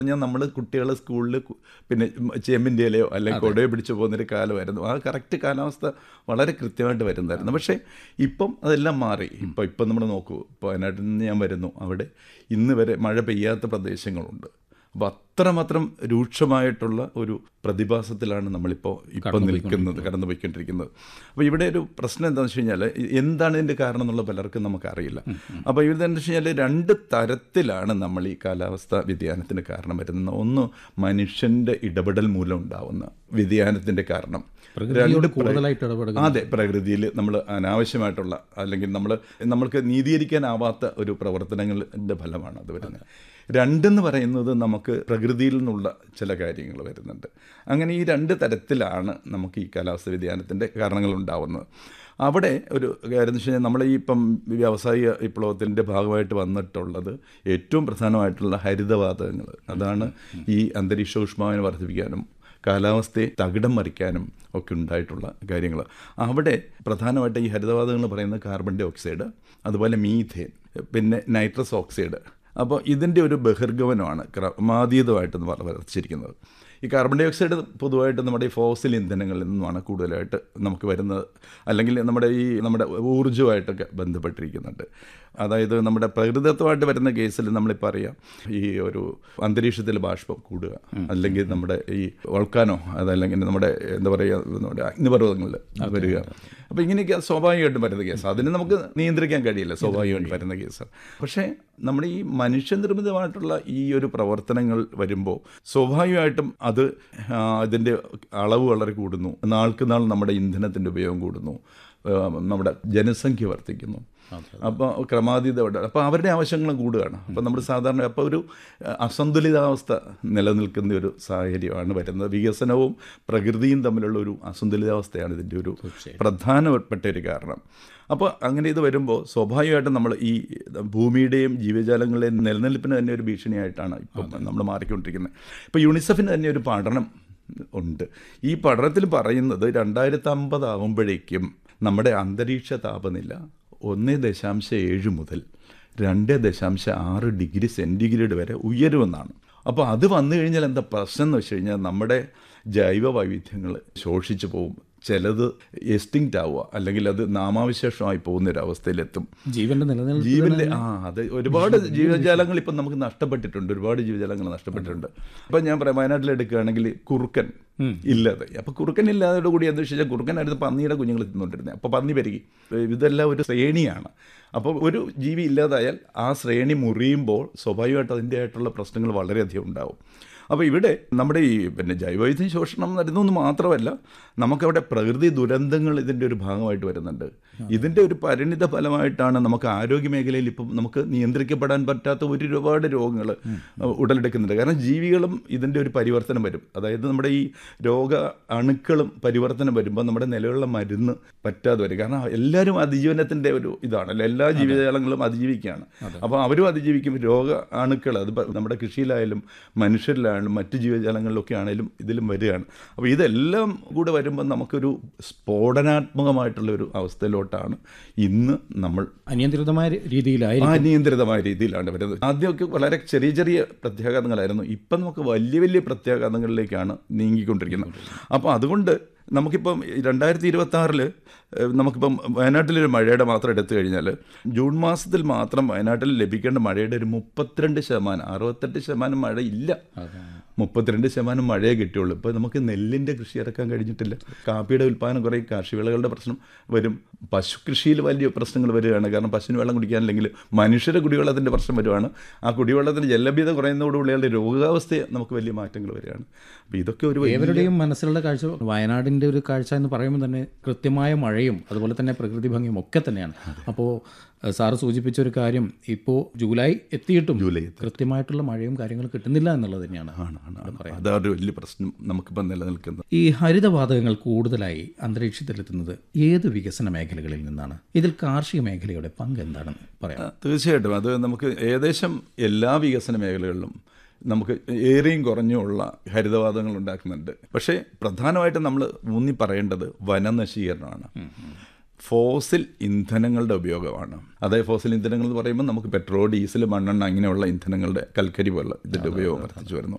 ഞാൻ നമ്മൾ കുട്ടികൾ സ്കൂളിൽ പിന്നെ ചേമ്പിൻ്റെ ഇലയോ അല്ലെങ്കിൽ കൊടയോ പിടിച്ചു പോകുന്നൊരു കാലമായിരുന്നു ആ കറക്റ്റ് കാലാവസ്ഥ വളരെ കൃത്യമായിട്ട് വരുന്നതായിരുന്നു പക്ഷേ ഇപ്പം അതെല്ലാം മാറി ഇപ്പം ഇപ്പം നമ്മൾ നോക്കൂ ഇപ്പോൾ വയനാട്ടിൽ നിന്ന് ഞാൻ വരുന്നു അവിടെ ഇന്ന് വരെ മഴ പെയ്യാത്ത പ്രദേശങ്ങളുണ്ട് അപ്പോൾ അത്രമാത്രം രൂക്ഷമായിട്ടുള്ള ഒരു പ്രതിഭാസത്തിലാണ് നമ്മളിപ്പോൾ ഇപ്പം നിൽക്കുന്നത് കടന്നു പോയിക്കൊണ്ടിരിക്കുന്നത് അപ്പോൾ ഇവിടെ ഒരു പ്രശ്നം എന്താണെന്ന് വെച്ച് കഴിഞ്ഞാൽ എന്താണ് ഇതിൻ്റെ കാരണം എന്നുള്ള പലർക്കും നമുക്കറിയില്ല അപ്പോൾ ഇതെന്ന് വെച്ച് കഴിഞ്ഞാൽ രണ്ട് തരത്തിലാണ് നമ്മൾ ഈ കാലാവസ്ഥ വ്യതിയാനത്തിന് കാരണം വരുന്നത് ഒന്ന് മനുഷ്യൻ്റെ ഇടപെടൽ മൂലം ഉണ്ടാവുന്ന വ്യതിയാനത്തിൻ്റെ കാരണം പ്രകൃതിയോട് കൂടുതലായിട്ട് ഇടപെടുക അതെ പ്രകൃതിയിൽ നമ്മൾ അനാവശ്യമായിട്ടുള്ള അല്ലെങ്കിൽ നമ്മൾ നമ്മൾക്ക് നീതീകരിക്കാനാവാത്ത ഒരു പ്രവർത്തനങ്ങളുടെ ഫലമാണ് അത് വരുന്നത് രണ്ടെന്ന് പറയുന്നത് നമുക്ക് പ്രകൃതിയിൽ നിന്നുള്ള ചില കാര്യങ്ങൾ വരുന്നുണ്ട് അങ്ങനെ ഈ രണ്ട് തരത്തിലാണ് നമുക്ക് ഈ കാലാവസ്ഥ വ്യതിയാനത്തിൻ്റെ കാരണങ്ങൾ ഉണ്ടാവുന്നത് അവിടെ ഒരു കാര്യം എന്ന് വെച്ച് കഴിഞ്ഞാൽ നമ്മൾ ഈ ഇപ്പം വ്യാവസായിക വിപ്ലവത്തിൻ്റെ ഭാഗമായിട്ട് വന്നിട്ടുള്ളത് ഏറ്റവും പ്രധാനമായിട്ടുള്ള ഹരിതവാതകങ്ങൾ അതാണ് ഈ അന്തരീക്ഷ ഊഷ്മാവിനെ വർദ്ധിപ്പിക്കാനും കാലാവസ്ഥയെ തകിടം മറിക്കാനും ഒക്കെ ഉണ്ടായിട്ടുള്ള കാര്യങ്ങൾ അവിടെ പ്രധാനമായിട്ട് ഈ ഹരിതവാതകങ്ങൾ പറയുന്നത് കാർബൺ ഡൈ ഓക്സൈഡ് അതുപോലെ മീഥേൻ പിന്നെ നൈട്രസ് ഓക്സൈഡ് അപ്പോൾ ഇതിൻ്റെ ഒരു ബഹിർഗമനമാണ് ക്രമാതീതമായിട്ട് വർദ്ധിച്ചിരിക്കുന്നത് ഈ കാർബൺ ഡൈ ഓക്സൈഡ് പൊതുവായിട്ട് നമ്മുടെ ഈ ഫോസിൽ ഇന്ധനങ്ങളിൽ നിന്നുമാണ് കൂടുതലായിട്ട് നമുക്ക് വരുന്നത് അല്ലെങ്കിൽ നമ്മുടെ ഈ നമ്മുടെ ഊർജ്ജമായിട്ടൊക്കെ ബന്ധപ്പെട്ടിരിക്കുന്നുണ്ട് അതായത് നമ്മുടെ പ്രകൃതിദത്തമായിട്ട് വരുന്ന കേസിൽ നമ്മളിപ്പോൾ അറിയാം ഈ ഒരു അന്തരീക്ഷത്തിൽ ബാഷ്പം കൂടുക അല്ലെങ്കിൽ നമ്മുടെ ഈ വൾക്കാനോ അതല്ലെങ്കിൽ നമ്മുടെ എന്താ പറയുക നമ്മുടെ അഗ്നിപർവ്വതങ്ങളിൽ വരിക അപ്പോൾ ഇങ്ങനെയൊക്കെ സ്വാഭാവികമായിട്ടും വരുന്ന കേസ് അതിന് നമുക്ക് നിയന്ത്രിക്കാൻ കഴിയില്ല സ്വാഭാവികമായിട്ട് വരുന്ന കേസ് പക്ഷേ നമ്മുടെ ഈ മനുഷ്യനിർമ്മിതമായിട്ടുള്ള ഈ ഒരു പ്രവർത്തനങ്ങൾ വരുമ്പോൾ സ്വാഭാവികമായിട്ടും അത് അതിൻ്റെ അളവ് വളരെ കൂടുന്നു നാൾക്ക് നാൾ നമ്മുടെ ഇന്ധനത്തിൻ്റെ ഉപയോഗം കൂടുന്നു നമ്മുടെ ജനസംഖ്യ വർദ്ധിക്കുന്നു അപ്പോൾ ക്രമാതീതമായിട്ട് അപ്പോൾ അവരുടെ ആവശ്യങ്ങളും കൂടുകയാണ് അപ്പോൾ നമ്മൾ സാധാരണ അപ്പോൾ ഒരു അസന്തുലിതാവസ്ഥ നിലനിൽക്കുന്ന ഒരു സാഹചര്യമാണ് വരുന്നത് വികസനവും പ്രകൃതിയും തമ്മിലുള്ള ഒരു അസന്തുലിതാവസ്ഥയാണ് ഇതിൻ്റെ ഒരു പ്രധാനപ്പെട്ട ഒരു കാരണം അപ്പോൾ അങ്ങനെ ഇത് വരുമ്പോൾ സ്വാഭാവികമായിട്ടും നമ്മൾ ഈ ഭൂമിയുടെയും ജീവജാലങ്ങളുടെയും നിലനിൽപ്പിന് തന്നെ ഒരു ഭീഷണിയായിട്ടാണ് ഇപ്പം നമ്മൾ മാറിക്കൊണ്ടിരിക്കുന്നത് ഇപ്പോൾ യുണിസെഫിന് തന്നെ ഒരു പഠനം ഉണ്ട് ഈ പഠനത്തിൽ പറയുന്നത് രണ്ടായിരത്തി അമ്പത് ആകുമ്പോഴേക്കും നമ്മുടെ അന്തരീക്ഷ താപനില ഒന്ന് ദശാംശം ഏഴ് മുതൽ രണ്ട് ദശാംശം ആറ് ഡിഗ്രി സെൻറ്റിഗ്രേഡ് വരെ ഉയരുമെന്നാണ് അപ്പോൾ അത് വന്നു കഴിഞ്ഞാൽ എന്താ പ്രശ്നം എന്ന് വെച്ച് കഴിഞ്ഞാൽ നമ്മുടെ ജൈവ വൈവിധ്യങ്ങൾ ശോഷിച്ചു പോകും ചിലത് എസ്റ്റിങ്റ്റ് ആവുക അല്ലെങ്കിൽ അത് നാമാവിശേഷമായി പോകുന്ന ഒരു അവസ്ഥയിലെത്തും ജീവന്റെ നിലനിൽപ്പ് ജീവന്റെ ആ അത് ഒരുപാട് ജീവജാലങ്ങൾ ഇപ്പം നമുക്ക് നഷ്ടപ്പെട്ടിട്ടുണ്ട് ഒരുപാട് ജീവജാലങ്ങൾ നഷ്ടപ്പെട്ടിട്ടുണ്ട് അപ്പം ഞാൻ പറയാം വയനാട്ടിൽ എടുക്കുകയാണെങ്കിൽ കുറുക്കൻ ഇല്ലാതെ അപ്പോൾ കുറുക്കൻ ഇല്ലാതെ കൂടി എന്താ വെച്ചാൽ കുറുക്കനായിരുന്നു പന്നിയുടെ കുഞ്ഞുങ്ങൾ തിന്നുകൊണ്ടിരുന്നത് അപ്പോൾ പന്നി പെരുകി ഇതെല്ലാം ഒരു ശ്രേണിയാണ് അപ്പോൾ ഒരു ജീവി ഇല്ലാതായാൽ ആ ശ്രേണി മുറിയുമ്പോൾ സ്വാഭാവികമായിട്ട് അതിൻ്റെ ആയിട്ടുള്ള പ്രശ്നങ്ങൾ വളരെയധികം ഉണ്ടാവും അപ്പോൾ ഇവിടെ നമ്മുടെ ഈ പിന്നെ ജൈവവൈദ്യം ശോഷണം വരുന്നതെന്ന് മാത്രമല്ല നമുക്കവിടെ പ്രകൃതി ദുരന്തങ്ങൾ ഇതിൻ്റെ ഒരു ഭാഗമായിട്ട് വരുന്നുണ്ട് ഇതിൻ്റെ ഒരു പരിണിത ഫലമായിട്ടാണ് നമുക്ക് ആരോഗ്യ മേഖലയിൽ ഇപ്പം നമുക്ക് നിയന്ത്രിക്കപ്പെടാൻ പറ്റാത്ത ഒരുപാട് രോഗങ്ങൾ ഉടലെടുക്കുന്നുണ്ട് കാരണം ജീവികളും ഇതിൻ്റെ ഒരു പരിവർത്തനം വരും അതായത് നമ്മുടെ ഈ രോഗ അണുക്കളും പരിവർത്തനം വരുമ്പോൾ നമ്മുടെ നിലവിലുള്ള മരുന്ന് പറ്റാതെ വരും കാരണം എല്ലാവരും അതിജീവനത്തിൻ്റെ ഒരു ഇതാണല്ലോ എല്ലാ ജീവജാലങ്ങളും അതിജീവിക്കുകയാണ് അപ്പോൾ അവരും അതിജീവിക്കും രോഗ അണുക്കൾ അത് നമ്മുടെ കൃഷിയിലായാലും മനുഷ്യരിലായാലും മറ്റ് ജീവജാലങ്ങളിലൊക്കെ ആണെങ്കിലും ഇതിലും വരികയാണ് അപ്പോൾ ഇതെല്ലാം കൂടെ വരുമ്പോൾ നമുക്കൊരു സ്ഫോടനാത്മകമായിട്ടുള്ള ഒരു അവസ്ഥയിലോട്ടാണ് ഇന്ന് നമ്മൾ അനിയന്ത്രിതമായ രീതിയിലായി അനിയന്ത്രിതമായ രീതിയിലാണ് വരുന്നത് ആദ്യമൊക്കെ വളരെ ചെറിയ ചെറിയ പ്രത്യാഘാതങ്ങളായിരുന്നു ഇപ്പം നമുക്ക് വലിയ വലിയ പ്രത്യാഘാതങ്ങളിലേക്കാണ് നീങ്ങിക്കൊണ്ടിരിക്കുന്നത് അപ്പോൾ അതുകൊണ്ട് നമുക്കിപ്പം രണ്ടായിരത്തി ഇരുപത്തി ആറിൽ നമുക്കിപ്പം വയനാട്ടിലൊരു മഴയുടെ മാത്രം എടുത്തു കഴിഞ്ഞാൽ ജൂൺ മാസത്തിൽ മാത്രം വയനാട്ടിൽ ലഭിക്കേണ്ട മഴയുടെ ഒരു മുപ്പത്തിരണ്ട് ശതമാനം അറുപത്തെട്ട് ശതമാനം മഴ ഇല്ല മുപ്പത്തിരണ്ട് ശതമാനം മഴയെ കിട്ടിയുള്ളൂ ഇപ്പോൾ നമുക്ക് നെല്ലിൻ്റെ കൃഷി ഇറക്കാൻ കഴിഞ്ഞിട്ടില്ല കാപ്പിയുടെ ഉൽപ്പാദനം കുറേ കാർഷിക വിളകളുടെ പ്രശ്നം വരും പശു കൃഷിയിൽ വലിയ പ്രശ്നങ്ങൾ വരികയാണ് കാരണം പശുവിന് വെള്ളം കുടിക്കാനില്ലെങ്കിൽ മനുഷ്യരുടെ കുടിവെള്ളത്തിൻ്റെ പ്രശ്നം വരുവാണ് ആ കുടിവെള്ളത്തിന് ജലഭ്യത കുറയുന്നതോടുകൂടിയുള്ള രോഗാവസ്ഥയെ നമുക്ക് വലിയ മാറ്റങ്ങൾ വരികയാണ് അപ്പോൾ ഇതൊക്കെ ഒരു ഏവരുടെയും മനസ്സിലുള്ള കാഴ്ച വയനാടിൻ്റെ ഒരു കാഴ്ച എന്ന് പറയുമ്പോൾ തന്നെ കൃത്യമായ മഴയും അതുപോലെ തന്നെ പ്രകൃതി ഭംഗിയും ഒക്കെ തന്നെയാണ് അപ്പോൾ സാറ് സൂചിപ്പിച്ച ഒരു കാര്യം ഇപ്പോൾ ജൂലൈ എത്തിയിട്ടും ജൂലൈ കൃത്യമായിട്ടുള്ള മഴയും കാര്യങ്ങളും കിട്ടുന്നില്ല എന്നുള്ളത് തന്നെയാണ് ആണ് ആണ് അതൊരു വലിയ പ്രശ്നം നമുക്കിപ്പം നിലനിൽക്കുന്നത് ഈ ഹരിതവാതകങ്ങൾ കൂടുതലായി അന്തരീക്ഷത്തിലെത്തുന്നത് ഏത് വികസന മേഖലകളിൽ നിന്നാണ് ഇതിൽ കാർഷിക മേഖലയുടെ പങ്ക് എന്താണെന്ന് പറയാം തീർച്ചയായിട്ടും അത് നമുക്ക് ഏകദേശം എല്ലാ വികസന മേഖലകളിലും നമുക്ക് ഏറെയും കുറഞ്ഞുള്ള ഹരിതവാതകങ്ങൾ ഉണ്ടാക്കുന്നുണ്ട് പക്ഷേ പ്രധാനമായിട്ടും നമ്മൾ ഊന്നി പറയേണ്ടത് വനനശീകരണമാണ് ഫോസിൽ ഇന്ധനങ്ങളുടെ ഉപയോഗമാണ് അതായത് ഫോസിൽ ഇന്ധനങ്ങൾ എന്ന് പറയുമ്പോൾ നമുക്ക് പെട്രോൾ ഡീസൽ മണ്ണെണ്ണ അങ്ങനെയുള്ള ഇന്ധനങ്ങളുടെ കൽക്കരി പോലെ ഇതിൻ്റെ ഉപയോഗം വർദ്ധിച്ചു വരുന്നു